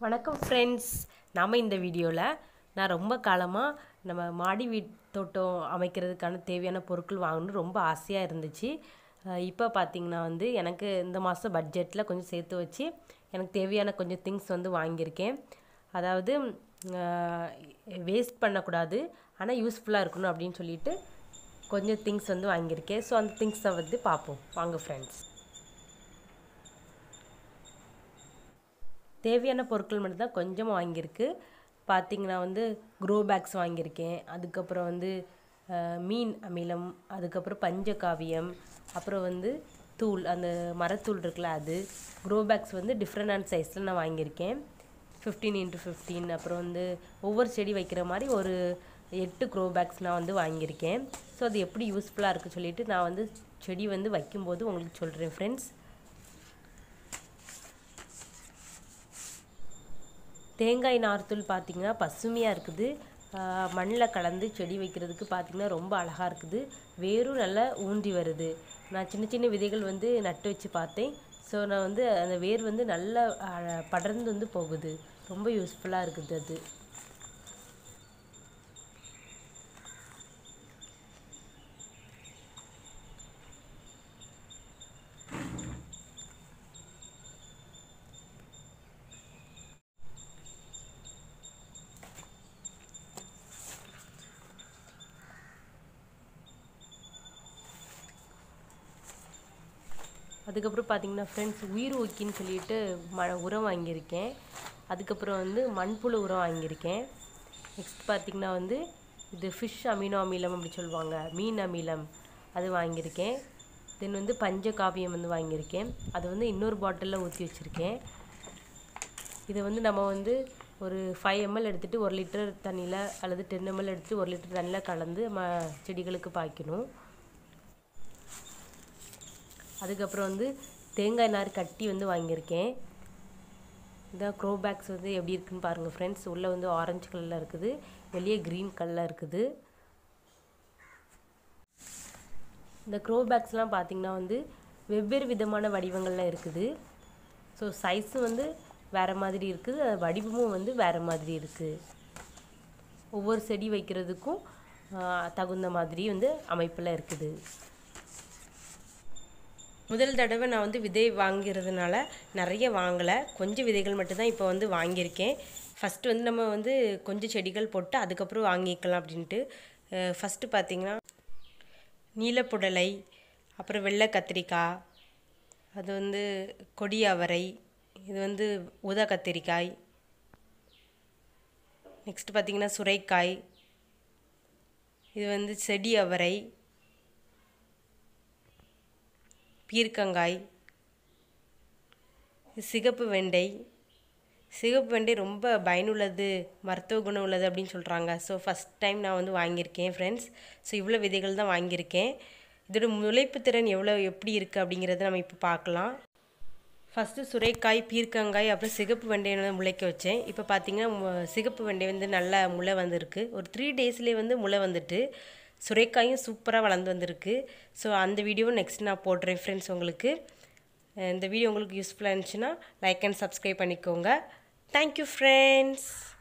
வணக்கம் ஃப்ரெண்ட்ஸ் நாம் இந்த வீடியோவில் நான் ரொம்ப காலமாக நம்ம மாடி வீட் தோட்டம் அமைக்கிறதுக்கான தேவையான பொருட்கள் வாங்கணும்னு ரொம்ப ஆசையாக இருந்துச்சு இப்போ பார்த்தீங்கன்னா வந்து எனக்கு இந்த மாதம் பட்ஜெட்டில் கொஞ்சம் சேர்த்து வச்சு எனக்கு தேவையான கொஞ்சம் திங்ஸ் வந்து வாங்கியிருக்கேன் அதாவது வேஸ்ட் பண்ணக்கூடாது ஆனால் யூஸ்ஃபுல்லாக இருக்கணும் அப்படின்னு சொல்லிட்டு கொஞ்சம் திங்ஸ் வந்து வாங்கியிருக்கேன் ஸோ அந்த திங்ஸை வந்து பார்ப்போம் வாங்க ஃப்ரெண்ட்ஸ் தேவையான பொருட்கள் மட்டும்தான் கொஞ்சம் வாங்கியிருக்கு பார்த்திங்கன்னா வந்து க்ரோ பேக்ஸ் வாங்கியிருக்கேன் அதுக்கப்புறம் வந்து மீன் அமிலம் அதுக்கப்புறம் பஞ்சகாவியம் அப்புறம் வந்து தூள் அந்த மரத்தூள் இருக்குல்ல அது க்ரோ பேக்ஸ் வந்து டிஃப்ரெண்டான சைஸில் நான் வாங்கியிருக்கேன் ஃபிஃப்டீன் இன்ட்டு ஃபிஃப்டீன் அப்புறம் வந்து ஒவ்வொரு செடி வைக்கிற மாதிரி ஒரு எட்டு க்ரோ பேக்ஸ் நான் வந்து வாங்கியிருக்கேன் ஸோ அது எப்படி யூஸ்ஃபுல்லாக இருக்குது சொல்லிவிட்டு நான் வந்து செடி வந்து வைக்கும்போது உங்களுக்கு சொல்கிறேன் ஃப்ரெண்ட்ஸ் தேங்காய் நார்த்தூள் பார்த்திங்கன்னா பசுமையாக இருக்குது மண்ணில் கலந்து செடி வைக்கிறதுக்கு பார்த்திங்கன்னா ரொம்ப அழகாக இருக்குது வேரும் நல்லா ஊன்றி வருது நான் சின்ன சின்ன விதைகள் வந்து நட்டு வச்சு பார்த்தேன் ஸோ நான் வந்து அந்த வேர் வந்து நல்லா படர்ந்து வந்து போகுது ரொம்ப யூஸ்ஃபுல்லாக இருக்குது அது அதுக்கப்புறம் பார்த்தீங்கன்னா ஃப்ரெண்ட்ஸ் உயிர் ஊக்கின்னு சொல்லிட்டு ம உரம் வாங்கியிருக்கேன் அதுக்கப்புறம் வந்து மண்புழு உரம் வாங்கியிருக்கேன் நெக்ஸ்ட் பார்த்திங்கன்னா வந்து இது ஃபிஷ் அமினோ அமிலம் அப்படி சொல்லுவாங்க மீன் அமிலம் அது வாங்கியிருக்கேன் தென் வந்து பஞ்சகாவியம் வந்து வாங்கியிருக்கேன் அது வந்து இன்னொரு பாட்டிலில் ஊற்றி வச்சுருக்கேன் இதை வந்து நம்ம வந்து ஒரு ஃபைவ் எம்எல் எடுத்துகிட்டு ஒரு லிட்டர் தண்ணியில் அல்லது டென் எம்எல் எடுத்துகிட்டு ஒரு லிட்டர் தண்ணியில் கலந்து நம்ம செடிகளுக்கு பாய்க்கணும் அதுக்கப்புறம் வந்து தேங்காய் நார் கட்டி வந்து வாங்கியிருக்கேன் இதான் க்ரோ பேக்ஸ் வந்து எப்படி இருக்குன்னு பாருங்கள் ஃப்ரெண்ட்ஸ் உள்ளே வந்து ஆரஞ்சு கலரில் இருக்குது வெளியே க்ரீன் கலரில் இருக்குது இந்த க்ரோ பேக்ஸ்லாம் பார்த்திங்கன்னா வந்து வெவ்வேறு விதமான வடிவங்களில் இருக்குது ஸோ சைஸும் வந்து வேறு மாதிரி இருக்குது வடிவமும் வந்து வேறு மாதிரி இருக்குது ஒவ்வொரு செடி வைக்கிறதுக்கும் தகுந்த மாதிரி வந்து அமைப்பில் இருக்குது முதல் தடவை நான் வந்து விதை வாங்கிறதுனால நிறைய வாங்கலை கொஞ்சம் விதைகள் மட்டும்தான் இப்போ வந்து வாங்கியிருக்கேன் ஃபஸ்ட்டு வந்து நம்ம வந்து கொஞ்சம் செடிகள் போட்டு அதுக்கப்புறம் வாங்கிக்கலாம் அப்படின்ட்டு ஃபஸ்ட்டு பார்த்திங்கன்னா நீலப்புடலை அப்புறம் வெள்ளை கத்திரிக்காய் அது வந்து கொடி அவரை இது வந்து ஊதா கத்திரிக்காய் நெக்ஸ்ட் பார்த்திங்கன்னா சுரைக்காய் இது வந்து செடி அவரை பீர்க்கங்காய் சிகப்பு வெண்டை சிகப்பு வெண்டை ரொம்ப பயனுள்ளது மருத்துவ குணம் உள்ளது அப்படின்னு சொல்கிறாங்க ஸோ ஃபஸ்ட் டைம் நான் வந்து வாங்கியிருக்கேன் ஃப்ரெண்ட்ஸ் ஸோ இவ்வளோ விதைகள் தான் வாங்கியிருக்கேன் இதோட முளைப்பு திறன் எவ்வளோ எப்படி இருக்குது அப்படிங்கிறத நம்ம இப்போ பார்க்கலாம் ஃபஸ்ட்டு சுரைக்காய் பீர்க்கங்காய் அப்புறம் சிகப்பு வெண்டையை வந்து முளைக்க வச்சேன் இப்போ பார்த்திங்கன்னா சிகப்பு வெண்டை வந்து நல்லா முளை வந்திருக்கு ஒரு த்ரீ டேஸ்லேயே வந்து முளை வந்துட்டு சுரைக்காயும் சூப்பராக வளர்ந்து வந்திருக்கு ஸோ அந்த வீடியோவும் நெக்ஸ்ட் நான் போடுறேன் ஃப்ரெண்ட்ஸ் உங்களுக்கு இந்த வீடியோ உங்களுக்கு யூஸ்ஃபுல்லாக இருந்துச்சுன்னா லைக் அண்ட் சப்ஸ்கிரைப் பண்ணிக்கோங்க தேங்க்யூ ஃப்ரெண்ட்ஸ்